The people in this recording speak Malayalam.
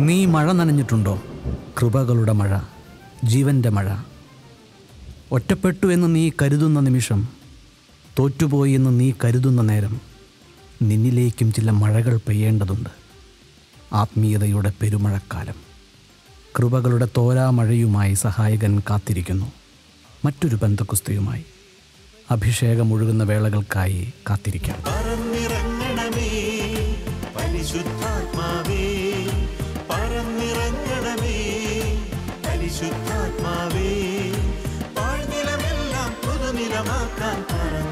നീ മഴ നനഞ്ഞിട്ടുണ്ടോ കൃപകളുടെ മഴ ജീവൻ്റെ മഴ ഒറ്റപ്പെട്ടു എന്ന് നീ കരുതുന്ന നിമിഷം തോറ്റുപോയി എന്ന് നീ കരുതുന്ന നേരം നിന്നിലേക്കും ചില മഴകൾ പെയ്യേണ്ടതുണ്ട് ആത്മീയതയുടെ പെരുമഴക്കാലം കൃപകളുടെ തോരാമഴയുമായി സഹായകൻ കാത്തിരിക്കുന്നു മറ്റൊരു ബന്ധക്കുസ്തയുമായി അഭിഷേകമൊഴുകുന്ന വേളകൾക്കായി കാത്തിരിക്കാം പറന്നിറങ്ങണമേ പരിശുദ്ധാത്മാവേ പറന്നിറങ്ങണമേ പരിശുദ്ധാത്മാവേ പാഴ്നിലമെല്ലാം പുതുനിലമാക്കാൻ പറന്നിറങ്ങണമേ